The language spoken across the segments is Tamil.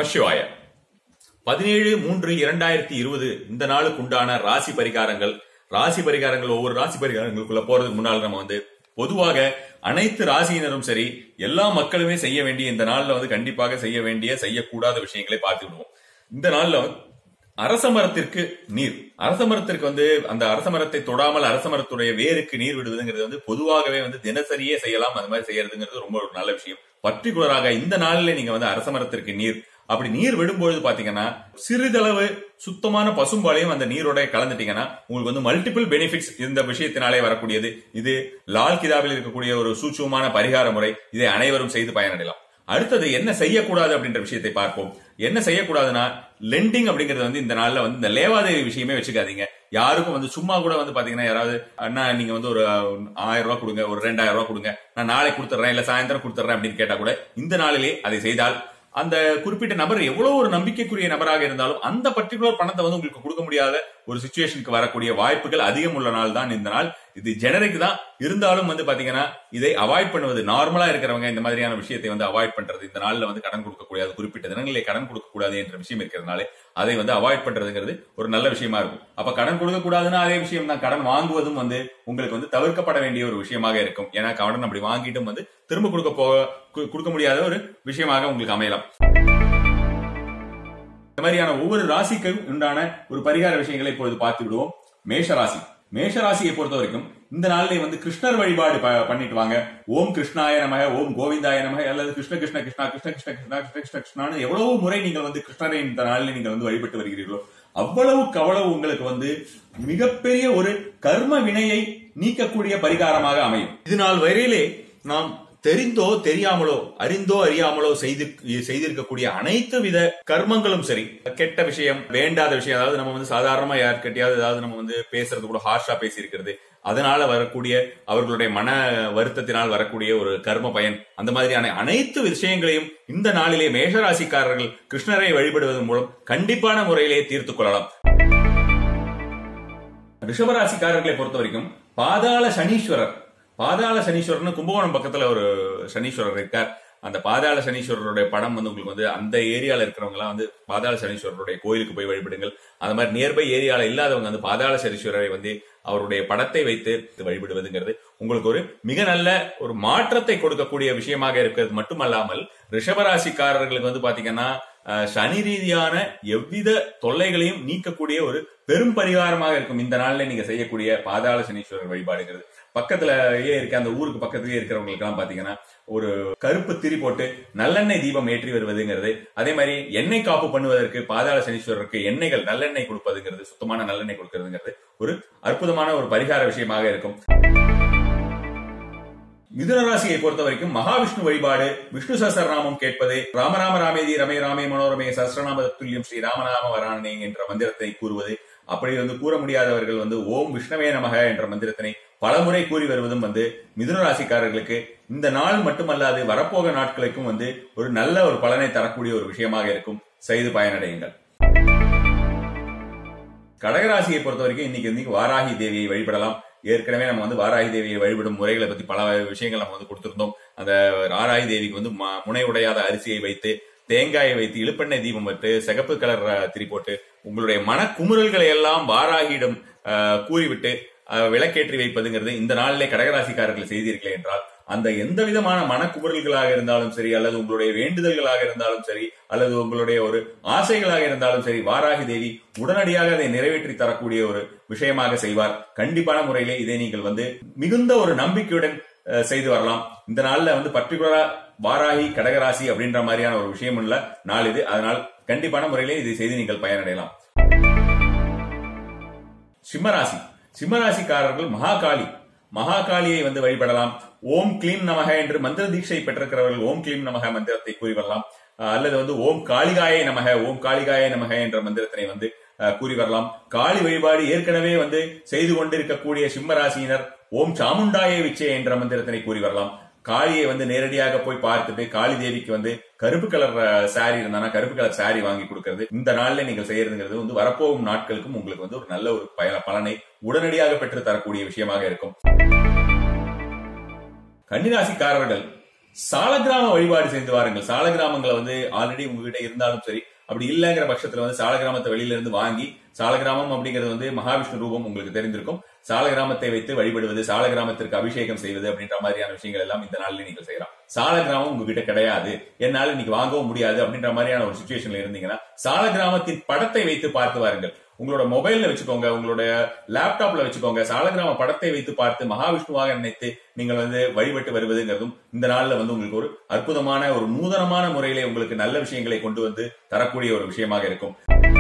நமசிவாய பதினேழு மூன்று இரண்டாயிரத்தி இருபது இந்த நாளுக்கு உண்டான ராசி பரிகாரங்கள் ராசி பரிகாரங்கள் ஒவ்வொரு ராசி பரிகாரங்களுக்குள்ள போறதுக்கு முன்னால் நம்ம வந்து பொதுவாக அனைத்து ராசியினரும் சரி எல்லா மக்களுமே செய்ய வேண்டிய இந்த நாள்ல வந்து கண்டிப்பாக செய்ய வேண்டிய செய்யக்கூடாத விஷயங்களை பார்த்து விடுவோம் இந்த நாள்ல வந்து அரச மரத்திற்கு நீர் அரச மரத்திற்கு வந்து அந்த அரச மரத்தை தொடாமல் அரச மரத்துடைய வேருக்கு நீர் விடுவதுங்கிறது வந்து பொதுவாகவே வந்து தினசரியே செய்யலாம் அந்த மாதிரி செய்யறதுங்கிறது ரொம்ப ஒரு நல்ல விஷயம் பர்டிகுலராக இந்த நாளில் நீங்க வந்து அரச மரத்திற்கு நீர் அப்படி நீர் விடும்பொழுது பாத்தீங்கன்னா சிறிதளவு சுத்தமான பசும்பாலையும் அந்த நீரோட கலந்துட்டீங்கன்னா உங்களுக்கு வந்து மல்டிபிள் பெனிஃபிட்ஸ் இந்த விஷயத்தினாலே வரக்கூடியது இது லால் கிதாபில் இருக்கக்கூடிய ஒரு சூட்சமான பரிகார முறை இதை அனைவரும் செய்து பயனடையலாம் அடுத்தது என்ன செய்யக்கூடாது அப்படின்ற விஷயத்தை பார்ப்போம் என்ன செய்யக்கூடாதுன்னா லெண்டிங் அப்படிங்கிறது வந்து இந்த நாள்ல வந்து இந்த லேவாதேவி விஷயமே வச்சுக்காதீங்க யாருக்கும் வந்து சும்மா கூட வந்து பாத்தீங்கன்னா யாராவது அண்ணா நீங்க வந்து ஒரு ஆயிரம் ரூபாய் கொடுங்க ஒரு ரெண்டாயிரம் ரூபாய் கொடுங்க நான் நாளைக்கு கொடுத்துறேன் இல்ல சாயந்தரம் கொடுத்துறேன் அப்படின்னு கேட்டா கூட இந்த நாளிலே அதை செய்தால் அந்த குறிப்பிட்ட நபர் எவ்வளவு ஒரு நம்பிக்கைக்குரிய நபராக இருந்தாலும் அந்த பர்டிகுலர் பணத்தை வந்து உங்களுக்கு கொடுக்க முடியாத ஒரு சுச்சுவேஷனுக்கு வரக்கூடிய வாய்ப்புகள் அதிகம் உள்ள நாள் தான் இந்த நாள் இது ஜெனரிக் தான் இருந்தாலும் வந்து பாத்தீங்கன்னா இதை அவாய்ட் பண்ணுவது நார்மலா இருக்கிறவங்க இந்த மாதிரியான விஷயத்தை வந்து அவாய்ட் பண்றது இந்த நாள்ல வந்து கடன் கொடுக்க கூடாது குறிப்பிட்ட தினங்களிலே கடன் கொடுக்க கூடாது என்ற விஷயம் இருக்கிறதுனால அதை வந்து அவாய்ட் பண்றதுங்கிறது ஒரு நல்ல விஷயமா இருக்கும் அப்ப கடன் கொடுக்க கூடாதுன்னா அதே விஷயம் தான் கடன் வாங்குவதும் வந்து உங்களுக்கு வந்து தவிர்க்கப்பட வேண்டிய ஒரு விஷயமாக இருக்கும் ஏன்னா கடன் அப்படி வாங்கிட்டும் வந்து திரும்ப கொடுக்க போக கு- கொடுக்க முடியாத ஒரு விஷயமாக உங்களுக்கு அமையலாம் இந்த மாதிரியான ஒவ்வொரு ராசிக்கும் உண்டான ஒரு பரிகார விஷயங்களை இப்பொழுது பார்த்து விடுவோம் மேஷ ராசி மேஷ ராசியை பொறுத்த வரைக்கும் இந்த நாளிலே வந்து கிருஷ்ணர் வழிபாடு ப- பண்ணிட்டு வாங்க ஓம் கிருஷ்ணாய நமக ஓம் கோவிந்தாய நமக அல்லது கிருஷ்ண கிருஷ்ண கிருஷ்ணா கிருஷ்ண கிருஷ்ண கிருஷ்ணா கிருஷ்ண கிருஷ்ண கிருஷ்ணான்னு எவ்வளவு முறை நீங்கள் வந்து கிருஷ்ணரை இந்த நாளில் நீங்கள் வந்து வழிபட்டு வருகிறீர்களோ அவ்வளவுக்கு அவ்வளவு உங்களுக்கு வந்து மிகப்பெரிய ஒரு கர்ம வினையை நீக்கக்கூடிய பரிகாரமாக அமையும் இது நாள் வரையிலே நாம் தெரிந்தோ தெரியாமலோ அறிந்தோ அறியாமலோ செய்து செய்திருக்கக்கூடிய அனைத்து வித கர்மங்களும் சரி கெட்ட விஷயம் வேண்டாத விஷயம் அதாவது நம்ம வந்து சாதாரணமா யார்கிட்டயாவது ஏதாவது நம்ம வந்து பேசுறது கூட ஹார்ஷா பேசியிருக்கிறது அதனால வரக்கூடிய அவர்களுடைய மன வருத்தத்தினால் வரக்கூடிய ஒரு கர்ம பயன் அந்த மாதிரியான அனைத்து விஷயங்களையும் இந்த நாளிலே மேஷராசிக்காரர்கள் கிருஷ்ணரை வழிபடுவதன் மூலம் கண்டிப்பான முறையிலே தீர்த்துக் கொள்ளலாம் ரிஷபராசிக்காரர்களை பொறுத்த வரைக்கும் பாதாள சனீஸ்வரர் பாதாள சனீஸ்வரர்னு கும்பகோணம் பக்கத்துல ஒரு சனீஸ்வரர் இருக்கார் அந்த பாதாள சனீஸ்வரருடைய படம் வந்து உங்களுக்கு வந்து அந்த ஏரியால இருக்கிறவங்க எல்லாம் வந்து பாதாள சனீஸ்வரருடைய கோயிலுக்கு போய் வழிபடுங்கள் அந்த மாதிரி நியர்பை ஏரியால இல்லாதவங்க வந்து பாதாள சனீஸ்வரரை வந்து அவருடைய படத்தை வைத்து வழிபடுவதுங்கிறது உங்களுக்கு ஒரு மிக நல்ல ஒரு மாற்றத்தை கொடுக்கக்கூடிய விஷயமாக இருக்கிறது மட்டுமல்லாமல் ரிஷபராசிக்காரர்களுக்கு வந்து பாத்தீங்கன்னா அஹ், சனி ரீதியான எவ்வித தொல்லைகளையும் நீக்கக்கூடிய ஒரு பெரும் பரிகாரமாக இருக்கும் இந்த நாள்ல நீங்க செய்யக்கூடிய பாதாள சனீஸ்வரர் வழிபாடுங்கிறது பக்கத்துலயே இருக்க அந்த ஊருக்கு பக்கத்துலயே இருக்கிறவங்களுக்கு எல்லாம் பாத்தீங்கன்னா ஒரு கருப்பு திரி போட்டு நல்லெண்ணெய் தீபம் ஏற்றி வருவதுங்கிறது அதே மாதிரி எண்ணெய் காப்பு பண்ணுவதற்கு பாதாள சனீஸ்வரருக்கு எண்ணெய்கள் நல்லெண்ணெய் கொடுப்பதுங்கிறது சுத்தமான நல்லெண்ணெய் கொடுக்கறதுங்கிறது ஒரு அற்புதமான ஒரு பரிகார விஷயமாக இருக்கும் மிதுன ராசியை பொறுத்த வரைக்கும் மகாவிஷ்ணு வழிபாடு விஷ்ணு சஹஸ்ரநாமம் கேட்பது ராமராம ராமேதி ரமே ராமே மனோரமே சஹஸ்ரநாம துல்லியம் ஸ்ரீ ராமநாம வராணனே என்ற மந்திரத்தை கூறுவது அப்படி வந்து கூற முடியாதவர்கள் வந்து ஓம் விஷ்ணவே நமக என்ற மந்திரத்தினை பலமுறை கூறி வருவதும் வந்து மிதுன ராசிக்காரர்களுக்கு இந்த நாள் மட்டுமல்லாது வரப்போக நாட்களுக்கும் வந்து ஒரு நல்ல ஒரு பலனை தரக்கூடிய ஒரு விஷயமாக இருக்கும் செய்து பயனடையுங்கள் கடகராசியை பொறுத்த வரைக்கும் இன்னைக்கு இன்னைக்கு வாராகி தேவியை வழிபடலாம் ஏற்கனவே நம்ம வந்து வாராகி தேவியை வழிபடும் முறைகளை பத்தி பல விஷயங்கள் நம்ம வந்து கொடுத்திருந்தோம் அந்த வாராகி தேவிக்கு வந்து ம- முனை உடையாத அரிசியை வைத்து தேங்காயை வைத்து இழுப்பெண்ணெய் தீபம் வைத்து சிகப்பு கலர் அஹ், திரி போட்டு உங்களுடைய மன குமுறல்களை எல்லாம் வாராகியிடம் அஹ், கூறிவிட்டு அஹ், விளக்கேற்றி வைப்பதுங்கிறது இந்த நாளிலே கடகராசிக்காரர்கள் செய்தீர்களே என்றால் அந்த எந்த விதமான மனக்குமுறல்களாக இருந்தாலும் சரி அல்லது உங்களுடைய வேண்டுதல்களாக இருந்தாலும் சரி அல்லது உங்களுடைய ஒரு ஆசைகளாக இருந்தாலும் சரி வாராகி தேவி உடனடியாக அதை நிறைவேற்றி தரக்கூடிய ஒரு விஷயமாக செய்வார் கண்டிப்பான முறையிலே இதை நீங்கள் வந்து மிகுந்த ஒரு நம்பிக்கையுடன் அஹ், செய்து வரலாம் இந்த நாள்ல வந்து பர்டிகுலரா வாராகி கடகராசி அப்படின்ற மாதிரியான ஒரு விஷயம் உள்ள நாள் இது அதனால் கண்டிப்பான முறையிலே இதை செய்து நீங்கள் பயனடையலாம் சிம்மராசி சிம்மராசிக்காரர்கள் மகாகாளி மகாகாளியை வந்து வழிபடலாம் ஓம் க்ளீம் நமக என்று மந்திர தீட்சை பெற்றிருக்கிறவர்கள் ஓம் க்ளீம் நமக மந்திரத்தை கூறி வரலாம் அஹ் அல்லது வந்து ஓம் காளிகாயை நமக ஓம் காளிகாயை நமக என்ற மந்திரத்தினை வந்து அஹ், கூறி வரலாம் காளி வழிபாடு ஏற்கனவே வந்து செய்து கொண்டிருக்கக்கூடிய சிம்மராசியினர் ஓம் சாமுண்டாயை விச்சே என்ற மந்திரத்தினை கூறி வரலாம் காளியை வந்து நேரடியாக போய் பார்த்துட்டு காளி தேவிக்கு வந்து கருப்பு கலர் சாரி இருந்தானா கருப்பு கலர் சாரி வாங்கி கொடுக்கிறது இந்த நாள்ல நீங்கள் செய்யறதுங்கிறது வந்து வரப்போகும் நாட்களுக்கும் உங்களுக்கு வந்து ஒரு நல்ல ஒரு பய- பலனை உடனடியாக பெற்று தரக்கூடிய விஷயமாக இருக்கும் கன்னிராசிக்காரர்கள் சாலக்கிராம வழிபாடு செய்து வாருங்கள் சாலக்கிராமங்களை வந்து ஆல்ரெடி உங்ககிட்ட இருந்தாலும் சரி அப்படி இல்லைங்கிற பட்சத்துல வந்து சாலக்கிராமத்தை வெளியில இருந்து வாங்கி சாலக்கிராமம் அப்படிங்கிறது வந்து மகாவிஷ்ணு ரூபம் உங்களுக்கு தெரிந்திருக்கும் சாலகிராமத்தை வைத்து வழிபடுவது சாலகிராமத்திற்கு அபிஷேகம் செய்வது அப்படின்ற மாதிரியான விஷயங்கள் எல்லாம் இந்த நாளில் நீங்கள் செய்யலாம் சாலகிராமம் உங்ககிட்ட கிடையாது என்னால இன்னைக்கு வாங்கவும் முடியாது அப்படின்ற மாதிரியான ஒரு சுச்சுவேஷன்ல இருந்தீங்கன்னா சாலகிராமத்தின் படத்தை வைத்து பார்த்து வாருங்கள் உங்களோட மொபைல்ல வச்சுக்கோங்க உங்களுடைய லேப்டாப்ல வச்சுக்கோங்க சாலகிராம படத்தை வைத்து பார்த்து மகாவிஷ்ணுவாக நினைத்து நீங்கள் வந்து வழிபட்டு வருவதுங்கிறதும் இந்த நாள்ல வந்து உங்களுக்கு ஒரு அற்புதமான ஒரு நூதனமான முறையிலே உங்களுக்கு நல்ல விஷயங்களை கொண்டு வந்து தரக்கூடிய ஒரு விஷயமாக இருக்கும்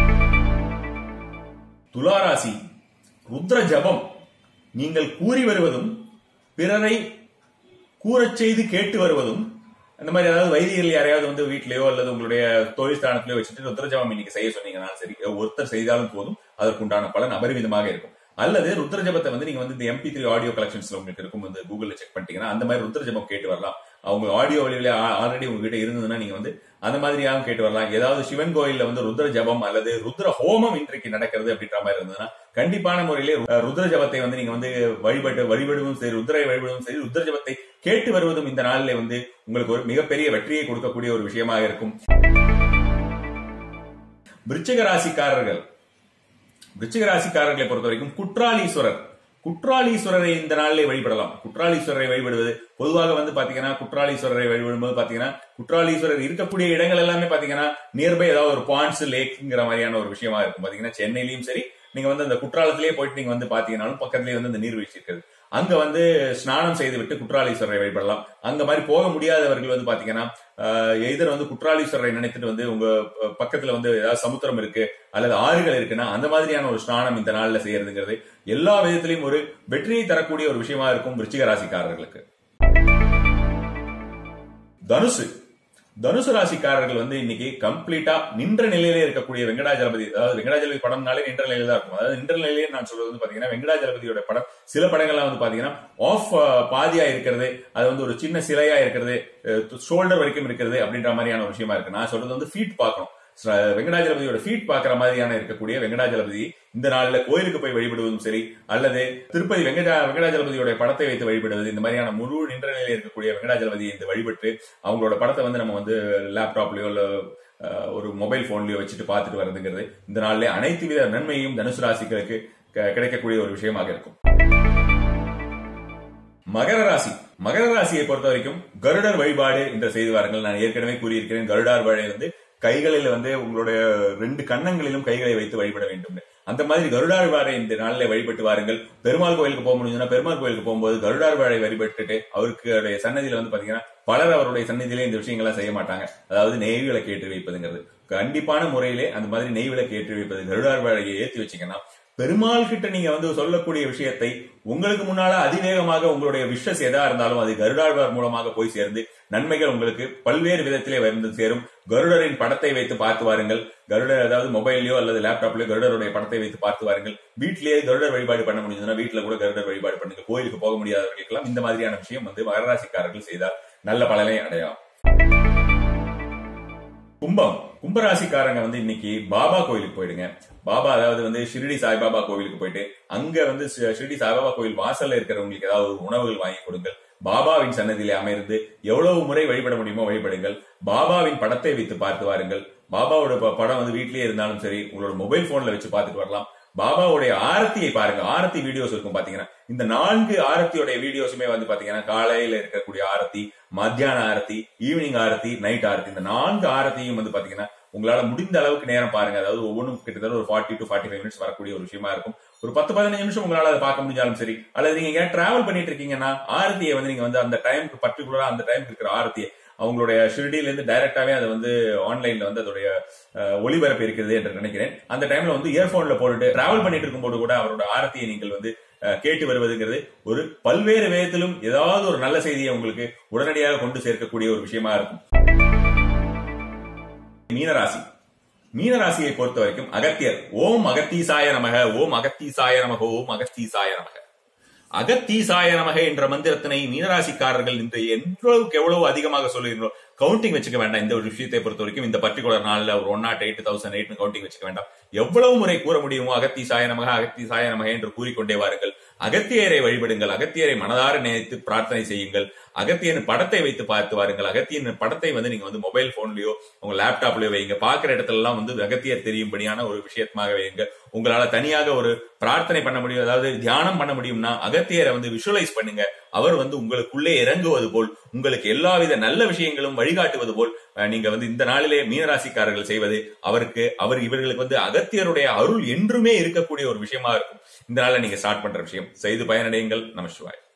துளாராசி ருத்ர ஜபம் நீங்கள் கூறி வருவதும் பிறரை கூறச் செய்து கேட்டு வருவதும் அந்த மாதிரி அதாவது வைதிகர்கள் யாரையாவது வந்து வீட்லயோ அல்லது உங்களுடைய தொழில் ஸ்தானத்திலயோ வச்சுட்டு ருத்ர ஜபம் இன்னைக்கு செய்ய சொன்னீங்கன்னா சரி ஒருத்தர் செய்தாலும் போதும் அதற்குண்டான பலன் அபரிவிதமாக இருக்கும் அல்லது ருத்ர ஜபத்தை வந்து நீங்க வந்து இந்த எம்பி த்ரீ ஆடியோ கலெக்ஷன்ஸ்ல உங்களுக்கு இருக்கும் வந்து கூகுள்ல செக் பண்ணிட்டீங்கன்னா அந்த மாதிரி ருத்ர ஜபம் கேட்டு வரலாம் அவங்க ஆடியோ வழியில ஆல்ரெடி உங்ககிட்ட இருந்ததுன்னா நீங்க வந்து அந்த மாதிரியாகவும் கேட்டு வரலாம் ஏதாவது சிவன் கோயில்ல வந்து ருத்ர ஜபம் அல்லது ருத்ர ஹோமம் இன்றைக்கு நடக்கிறது அப்படின்ற மாதிரி இருந்ததுன்னா கண்டிப்பான முறையிலே ருத்ர ஜபத்தை வந்து நீங்க வந்து வழிபட்டு வழிபடுவதும் சரி ருத்ரை வழிபடுவதும் சரி ருத்ர ஜபத்தை கேட்டு வருவதும் இந்த நாளிலே வந்து உங்களுக்கு ஒரு மிகப்பெரிய வெற்றியை கொடுக்கக்கூடிய ஒரு விஷயமாக இருக்கும் விருச்சிக ராசிக்காரர்கள் விருச்சிக ராசிக்காரர்களை பொறுத்த வரைக்கும் குற்றாலீஸ்வரர் குற்றாலீஸ்வரரை இந்த நாளிலே வழிபடலாம் குற்றாலீஸ்வரரை வழிபடுவது பொதுவாக வந்து பாத்தீங்கன்னா குற்றாலீஸ்வரரை வழிபடும்போது பாத்தீங்கன்னா குற்றாலீஸ்வரர் இருக்கக்கூடிய இடங்கள் எல்லாமே பாத்தீங்கன்னா நியர்பை ஏதாவது ஒரு பாண்ட்ஸ் லேக்ங்கிற மாதிரியான ஒரு விஷயமா இருக்கும் பாத்தீங்கன்னா சென்னையிலயும் சரி நீங்க வந்து அந்த குற்றாலத்திலேயே போயிட்டு நீங்க வந்து பாத்தீங்கன்னாலும் பக்கத்துலயே வந்து அந்த நீர்வீழ்ச்சி இருக்கிறது அங்க வந்து ஸ்நானம் செய்து விட்டு குற்றாலீஸ்வரரை வழிபடலாம் அங்க மாதிரி போக முடியாதவர்கள் வந்து பாத்தீங்கன்னா எதிர் வந்து குற்றாலீஸ்வரரை நினைத்துட்டு வந்து உங்க பக்கத்துல வந்து ஏதாவது சமுத்திரம் இருக்கு அல்லது ஆறுகள் இருக்குன்னா அந்த மாதிரியான ஒரு ஸ்நானம் இந்த நாள்ல செய்யறதுங்கிறது எல்லா விதத்திலையும் ஒரு வெற்றியை தரக்கூடிய ஒரு விஷயமா இருக்கும் விருச்சிக ராசிக்காரர்களுக்கு தனுசு தனுசு ராசிக்காரர்கள் வந்து இன்னைக்கு கம்ப்ளீட்டா நின்ற நிலையிலே இருக்கக்கூடிய வெங்கடாஜலபதி அதாவது வெங்கடாஜலபதி படம்னாலே நின்ற நிலையில தான் இருக்கும் அதாவது நின்ற நிலையிலே நான் சொல்றது வந்து பாத்தீங்கன்னா வெங்கடாஜலபதியோட படம் சில படங்கள்லாம் வந்து பாத்தீங்கன்னா ஆஃப் பாதியா இருக்கிறது அது வந்து ஒரு சின்ன சிலையா இருக்கிறது ஷோல்டர் வரைக்கும் இருக்கிறது அப்படின்ற மாதிரியான ஒரு விஷயமா இருக்கு நான் சொல்றது வந்து ஃபீட் பார்க்கணும் வெங்கடாஜலபதியோட ஃபீட் பாக்குற மாதிரியான இருக்கக்கூடிய வெங்கடாஜலபதி இந்த நாள்ல கோயிலுக்கு போய் வழிபடுவதும் சரி அல்லது திருப்பதி வெங்கடா வெங்கடாஜலபதியோட படத்தை வைத்து வழிபடுவது இந்த மாதிரியான முழு நின்ற நிலையில் இருக்கக்கூடிய வெங்கடாஜலபதியை இந்த வழிபட்டு அவங்களோட படத்தை வந்து நம்ம வந்து லேப்டாப்லயோ இல்ல ஒரு மொபைல் போன்லயோ வச்சுட்டு பார்த்துட்டு வர்றதுங்கிறது இந்த நாள்ல அனைத்து வித நன்மையும் தனுசு ராசிகளுக்கு கிடைக்கக்கூடிய ஒரு விஷயமாக இருக்கும் மகர ராசி மகர ராசியை பொறுத்த வரைக்கும் கருடர் வழிபாடு இந்த செய்து வாருங்கள் நான் ஏற்கனவே கூறியிருக்கிறேன் கருடார் வழி வந்து கைகளில் வந்து உங்களுடைய ரெண்டு கன்னங்களிலும் கைகளை வைத்து வழிபட வேண்டும் அந்த மாதிரி கருடார் வாழை இந்த நாளில் வழிபட்டு வாருங்கள் பெருமாள் கோயிலுக்கு போக முடியுதுன்னா பெருமாள் கோயிலுக்கு போகும்போது கருடார் வாழை வழிபட்டுட்டு அவருக்கு சன்னதியில வந்து பாத்தீங்கன்னா பலர் அவருடைய சன்னதியிலே இந்த விஷயங்கள்லாம் செய்ய மாட்டாங்க அதாவது நெய் விளக்கு ஏற்றி வைப்பதுங்கிறது கண்டிப்பான முறையிலே அந்த மாதிரி நெய் விளக்கு ஏற்றி வைப்பது கருடார் வாழையை ஏற்றி வச்சீங்கன்னா பெருமாள் கிட்ட நீங்க வந்து சொல்லக்கூடிய விஷயத்தை உங்களுக்கு முன்னால அதிவேகமாக உங்களுடைய விஷஸ் எதா இருந்தாலும் அது கருடாழ்வார் மூலமாக போய் சேர்ந்து நன்மைகள் உங்களுக்கு பல்வேறு விதத்திலே வந்து சேரும் கருடரின் படத்தை வைத்து பார்த்து வாருங்கள் கருடர் அதாவது மொபைல்லயோ அல்லது லேப்டாப்லயோ கருடருடைய படத்தை வைத்து பார்த்து வாருங்கள் வீட்டிலேயே கருடர் வழிபாடு பண்ண முடியுதுன்னா வீட்டுல கூட கருடர் வழிபாடு பண்ணுங்க கோயிலுக்கு போக முடியாதவர்களுக்கெல்லாம் இந்த மாதிரியான விஷயம் வந்து மகராசிக்காரர்கள் செய்தால் நல்ல பலனை அடையலாம் கும்பம் கும்பராசிக்காரங்க வந்து இன்னைக்கு பாபா கோயிலுக்கு போயிடுங்க பாபா அதாவது வந்து ஷிரடி சாய்பாபா கோவிலுக்கு போயிட்டு அங்க வந்து ஷிரடி சாய்பாபா கோயில் வாசல்ல இருக்கிறவங்களுக்கு ஏதாவது உணவுகள் வாங்கி கொடுங்கள் பாபாவின் சன்னதியிலே அமர்ந்து எவ்வளவு முறை வழிபட முடியுமோ வழிபடுங்கள் பாபாவின் படத்தை வைத்து பார்த்து வாருங்கள் பாபாவோட படம் வந்து வீட்லயே இருந்தாலும் சரி உங்களோட மொபைல் போன்ல வச்சு பார்த்துட்டு வரலாம் பாபாவுடைய ஆரத்தியை பாருங்க ஆரத்தி வீடியோஸ் இருக்கும் பாத்தீங்கன்னா இந்த நான்கு ஆரத்தியோட வீடியோஸுமே வந்து பாத்தீங்கன்னா காலையில இருக்கக்கூடிய ஆரத்தி மத்தியான ஆரத்தி ஈவினிங் ஆரத்தி நைட் ஆரத்தி இந்த நான்கு ஆரத்தியும் வந்து பாத்தீங்கன்னா உங்களால முடிந்த அளவுக்கு நேரம் பாருங்க அதாவது ஒவ்வொன்றும் கிட்டத்தட்ட ஒரு forty to forty five minutes வரக்கூடிய ஒரு விஷயமா இருக்கும் ஒரு பத்து பதினஞ்சு நிமிஷம் உங்களால அதை பார்க்க முடிஞ்சாலும் சரி அல்லது நீங்க ஏன் டிராவல் பண்ணிட்டு இருக்கீங்கன்னா ஆரத்தியை வந்து நீங்க வந்து அந்த டைமுக்கு பர்டிகுலரா அந்த டைமுக்கு இருக்கிற ஆரத்தியை அவங்களுடைய ஷிரடியில இருந்து டைரக்டாவே அதை வந்து ஆன்லைன்ல வந்து அதோடைய ஒளிபரப்பு இருக்கிறது என்று நினைக்கிறேன் அந்த டைம்ல வந்து இயர்போன்ல போட்டுட்டு டிராவல் பண்ணிட்டு இருக்கும்போது கூட அவரோட ஆரத்தியை நீங்கள் வந்து கேட்டு வருவதுங்கிறது ஒரு பல்வேறு விதத்திலும் ஏதாவது ஒரு நல்ல செய்தியை உங்களுக்கு உடனடியாக கொண்டு சேர்க்கக்கூடிய ஒரு விஷயமா இருக்கும் மீனராசி மீனராசியை பொறுத்த வரைக்கும் அகத்தியர் ஓம் அகத்தீசாய நமக ஓம் அகத்தீசாய நமக ஓம் அகத்தீசாய நமக அகத்தீசாய நமக என்ற மந்திரத்தினை மீனராசிக்காரர்கள் இன்று எவ்வளவுக்கு எவ்வளவு அதிகமாக சொல்லுகின்றோம் கவுண்டிங் வச்சுக்க வேண்டாம் இந்த ஒரு விஷயத்தை பொறுத்த வரைக்கும் இந்த பர்டிகுலர் நாள்ல ஒரு one naught eight thousand eight counting வச்சுக்க வேண்டாம் எவ்வளவு முறை கூற முடியுமோ அகத்தி சாய நமக அகத்தி சாய நமக என்று கூறிக்கொண்டே வாருங்கள் அகத்தியரை வழிபடுங்கள் அகத்தியரை மனதார நினைத்து பிரார்த்தனை செய்யுங்கள் அகத்தியன் படத்தை வைத்து பார்த்து வாருங்கள் அகத்தியன் படத்தை வந்து நீங்க வந்து மொபைல் போன்லயோ உங்க லேப்டாப்லயோ வைங்க பாக்குற இடத்துல எல்லாம் வந்து அகத்தியர் தெரியும்படியான ஒரு விஷயமாக வைங்க உங்களால தனியாக ஒரு பிரார்த்தனை பண்ண முடியும் அதாவது தியானம் பண்ண முடியும்னா அகத்தியரை வந்து விஷுவலைஸ் பண்ணுங்க அவர் வந்து உங்களுக்குள்ளே இறங்குவது போல் உங்களுக்கு எல்லாவித நல்ல விஷயங்களும் வழிகாட்டுவது போல் அஹ், நீங்க வந்து இந்த நாளிலே மீனராசிக்காரர்கள் செய்வது அவருக்கு அவர் இவர்களுக்கு வந்து அகத்தியருடைய அருள் என்றுமே இருக்கக்கூடிய ஒரு விஷயமா இருக்கும் இந்த நாள்ல நீங்க ஸ்டார்ட் பண்ற விஷயம் செய்து பயனடையுங்கள் நம சிவாய்